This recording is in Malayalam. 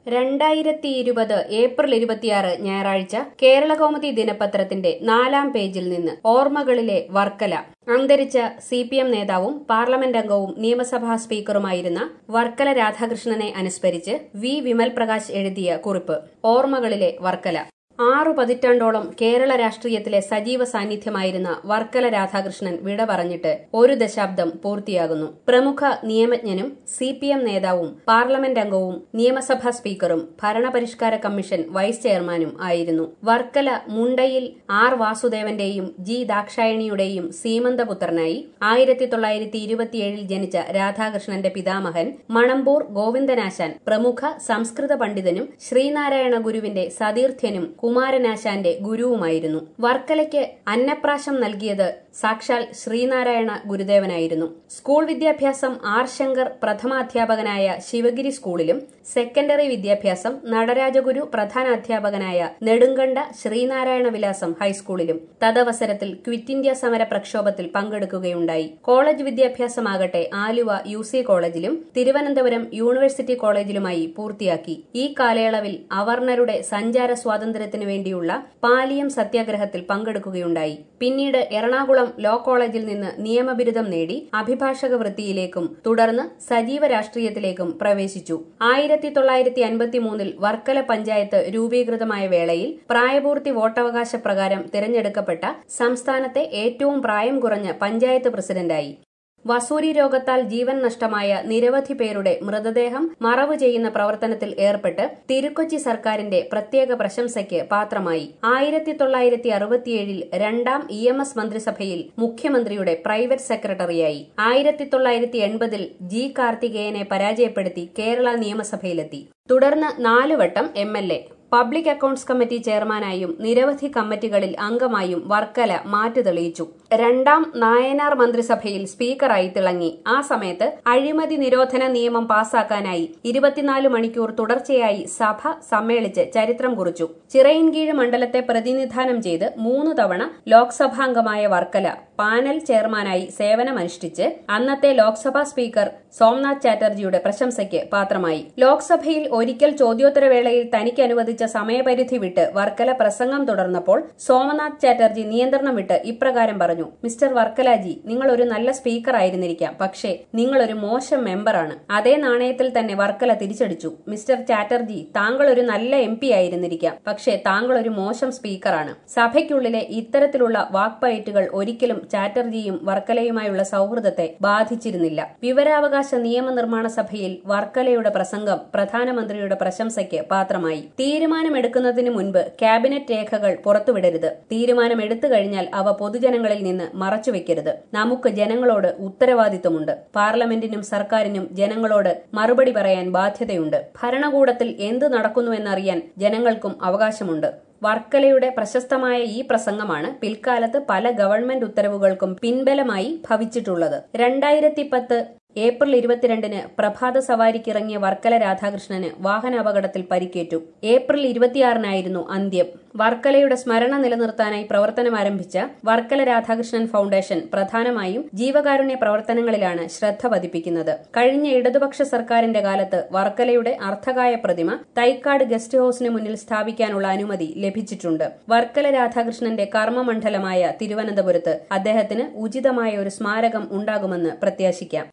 രണ്ടായിരത്തി ഇരുപത് ഏപ്രിൽ ഇരുപത്തിയാറ് ഞായറാഴ്ച കേരളകൗമുദി ദിനപത്രത്തിന്റെ നാലാം പേജിൽ നിന്ന് ഓർമ്മകളിലെ വർക്കല അന്തരിച്ച സി പി എം നേതാവും പാർലമെന്റ് അംഗവും നിയമസഭാ സ്പീക്കറുമായിരുന്ന വർക്കല രാധാകൃഷ്ണനെ അനുസ്മരിച്ച് വി വിമൽ പ്രകാശ് എഴുതിയ കുറിപ്പ് ഓർമ്മകളിലെ വർക്കല ആറു പതിറ്റാണ്ടോളം കേരള രാഷ്ട്രീയത്തിലെ സജീവ സാന്നിധ്യമായിരുന്ന വർക്കല രാധാകൃഷ്ണൻ വിട പറഞ്ഞിട്ട് ഒരു ദശാബ്ദം പൂർത്തിയാകുന്നു പ്രമുഖ നിയമജ്ഞനും സി പി എം നേതാവും പാർലമെന്റ് അംഗവും നിയമസഭാ സ്പീക്കറും ഭരണപരിഷ്കാര കമ്മീഷൻ വൈസ് ചെയർമാനും ആയിരുന്നു വർക്കല മുണ്ടയിൽ ആർ വാസുദേവന്റെയും ജി ദാക്ഷായണിയുടെയും സീമന്തപുത്രനായി ആയിരത്തി തൊള്ളായിരത്തി ഇരുപത്തിയേഴിൽ ജനിച്ച രാധാകൃഷ്ണന്റെ പിതാമഹൻ മണമ്പൂർ ഗോവിന്ദനാശാൻ പ്രമുഖ സംസ്കൃത പണ്ഡിതനും ശ്രീനാരായണ ഗുരുവിന്റെ സതീർത്ഥ്യനും കുമാരനാശാന്റെ ഗുരുവുമായിരുന്നു വർക്കലയ്ക്ക് അന്നപ്രാശം നൽകിയത് സാക്ഷാൽ ശ്രീനാരായണ ഗുരുദേവനായിരുന്നു സ്കൂൾ വിദ്യാഭ്യാസം ആർ ശങ്കർ പ്രഥമാധ്യാപകനായ ശിവഗിരി സ്കൂളിലും സെക്കൻഡറി വിദ്യാഭ്യാസം നടരാജഗുരു പ്രധാനാധ്യാപകനായ നെടുങ്കണ്ട ശ്രീനാരായണ വിലാസം ഹൈസ്കൂളിലും തദവസരത്തിൽ ക്വിറ്റ് ഇന്ത്യ സമര പ്രക്ഷോഭത്തിൽ പങ്കെടുക്കുകയുണ്ടായി കോളേജ് വിദ്യാഭ്യാസമാകട്ടെ ആലുവ യു സി കോളേജിലും തിരുവനന്തപുരം യൂണിവേഴ്സിറ്റി കോളേജിലുമായി പൂർത്തിയാക്കി ഈ കാലയളവിൽ അവർണരുടെ സഞ്ചാര സ്വാതന്ത്ര്യത്തിനു വേണ്ടിയുള്ള പാലിയം സത്യാഗ്രഹത്തിൽ പങ്കെടുക്കുകയുണ്ടായി പിന്നീട് എറണാകുളം ലോ കോളേജിൽ നിന്ന് നിയമബിരുദം നേടി അഭിഭാഷക വൃത്തിയിലേക്കും തുടർന്ന് സജീവ രാഷ്ട്രീയത്തിലേക്കും പ്രവേശിച്ചു ആയിരത്തി തൊള്ളായിരത്തി അൻപത്തിമൂന്നിൽ വർക്കല പഞ്ചായത്ത് രൂപീകൃതമായ വേളയിൽ പ്രായപൂർത്തി വോട്ടവകാശ പ്രകാരം തിരഞ്ഞെടുക്കപ്പെട്ട സംസ്ഥാനത്തെ ഏറ്റവും പ്രായം കുറഞ്ഞ പഞ്ചായത്ത് പ്രസിഡന്റായി വസൂരി രോഗത്താൽ ജീവൻ നഷ്ടമായ നിരവധി പേരുടെ മൃതദേഹം മറവ് ചെയ്യുന്ന പ്രവർത്തനത്തിൽ ഏർപ്പെട്ട് തിരുക്കൊച്ചി സർക്കാരിന്റെ പ്രത്യേക പ്രശംസയ്ക്ക് പാത്രമായി ആയിരത്തി തൊള്ളായിരത്തി അറുപത്തിയേഴിൽ രണ്ടാം ഇ എം എസ് മന്ത്രിസഭയിൽ മുഖ്യമന്ത്രിയുടെ പ്രൈവറ്റ് സെക്രട്ടറിയായി ആയിരത്തി തൊള്ളായിരത്തി എൺപതിൽ ജി കാർത്തികേയനെ പരാജയപ്പെടുത്തി കേരള നിയമസഭയിലെത്തി തുടർന്ന് നാലുവട്ടം M L A public accounts committee ചെയർമാനായും നിരവധി കമ്മിറ്റികളിൽ അംഗമായും വർക്കല മാറ്റു തെളിയിച്ചു രണ്ടാം നായനാർ മന്ത്രിസഭയിൽ സ്പീക്കറായി തിളങ്ങി ആ സമയത്ത് അഴിമതി നിരോധന നിയമം പാസാക്കാനായി ഇരുപത്തിനാല് മണിക്കൂർ തുടർച്ചയായി സഭ സമ്മേളിച്ച് ചരിത്രം കുറിച്ചു ചിറയിൻകീഴ് മണ്ഡലത്തെ പ്രതിനിധാനം ചെയ്ത് മൂന്ന് തവണ ലോക്സഭാംഗമായ വർക്കല പാനൽ ചെയർമാനായി സേവനമനുഷ്ഠിച്ച് അന്നത്തെ ലോക്സഭാ സ്പീക്കർ സോംനാഥ് ചാറ്റർജിയുടെ പ്രശംസയ്ക്ക് പാത്രമായി ലോക്സഭയിൽ ഒരിക്കൽ ചോദ്യോത്തരവേളയിൽ തനിക്ക് അനുവദിച്ച സമയപരിധി വിട്ട് വർക്കല പ്രസംഗം തുടർന്നപ്പോൾ സോമനാഥ് ചാറ്റർജി നിയന്ത്രണം വിട്ട് ഇപ്രകാരം പറഞ്ഞു മിസ്റ്റർ വർക്കലാജി നിങ്ങൾ ഒരു നല്ല സ്പീക്കർ ആയിരുന്നിരിക്കാം പക്ഷേ നിങ്ങൾ ഒരു മോശം മെമ്പറാണ് അതേ നാണയത്തിൽ തന്നെ വർക്കല തിരിച്ചടിച്ചു മിസ്റ്റർ ചാറ്റർജി താങ്കൾ ഒരു നല്ല എം പി ആയിരുന്നിരിക്കാം പക്ഷേ താങ്കൾ ഒരു മോശം സ്പീക്കറാണ് സഭയ്ക്കുള്ളിലെ ഇത്തരത്തിലുള്ള വാക്പയറ്റുകൾ ഒരിക്കലും ചാറ്റർജിയും വർക്കലയുമായുള്ള സൗഹൃദത്തെ ബാധിച്ചിരുന്നില്ല വിവരാവകാശ നിയമനിർമ്മാണ സഭയിൽ വർക്കലയുടെ പ്രസംഗം പ്രധാനമന്ത്രിയുടെ പ്രശംസയ്ക്ക് പാത്രമായി തീരുമാനമെടുക്കുന്നതിന് മുൻപ് ക്യാബിനറ്റ് രേഖകൾ പുറത്തുവിടരുത് തീരുമാനം എടുത്തു കഴിഞ്ഞാൽ അവ പൊതുജനങ്ങളിൽ നിന്ന് മറച്ചുവെക്കരുത് നമുക്ക് ജനങ്ങളോട് ഉത്തരവാദിത്വമുണ്ട് പാർലമെന്റിനും സർക്കാരിനും ജനങ്ങളോട് മറുപടി പറയാൻ ബാധ്യതയുണ്ട് ഭരണകൂടത്തിൽ എന്ത് നടക്കുന്നുവെന്നറിയാൻ ജനങ്ങൾക്കും അവകാശമുണ്ട് വർക്കലയുടെ പ്രശസ്തമായ ഈ പ്രസംഗമാണ് പിൽക്കാലത്ത് പല ഗവൺമെന്റ് ഉത്തരവുകൾക്കും പിൻബലമായി ഭവിച്ചിട്ടുള്ളത് രണ്ടായിരത്തി പത്ത് ഏപ്രിൽ ഇരുപത്തിരണ്ടിന് പ്രഭാത സവാരിക്കിറങ്ങിയ വർക്കല രാധാകൃഷ്ണന് വാഹനാപകടത്തിൽ പരിക്കേറ്റു ഏപ്രിൽ ഇരുപത്തിയാറിനായിരുന്നു അന്ത്യം വർക്കലയുടെ സ്മരണ നിലനിർത്താനായി പ്രവർത്തനം ആരംഭിച്ച വർക്കല രാധാകൃഷ്ണൻ ഫൗണ്ടേഷൻ പ്രധാനമായും ജീവകാരുണ്യ പ്രവർത്തനങ്ങളിലാണ് ശ്രദ്ധ പതിപ്പിക്കുന്നത് കഴിഞ്ഞ ഇടതുപക്ഷ സർക്കാരിന്റെ കാലത്ത് വർക്കലയുടെ അർത്ഥകായ പ്രതിമ തൈക്കാട് ഗസ്റ്റ് ഹൌസിന് മുന്നിൽ സ്ഥാപിക്കാനുള്ള അനുമതി ലഭിച്ചിട്ടുണ്ട് വർക്കല രാധാകൃഷ്ണന്റെ കർമ്മമണ്ഡലമായ തിരുവനന്തപുരത്ത് അദ്ദേഹത്തിന് ഉചിതമായ ഒരു സ്മാരകം ഉണ്ടാകുമെന്ന് പ്രത്യാശിക്കാം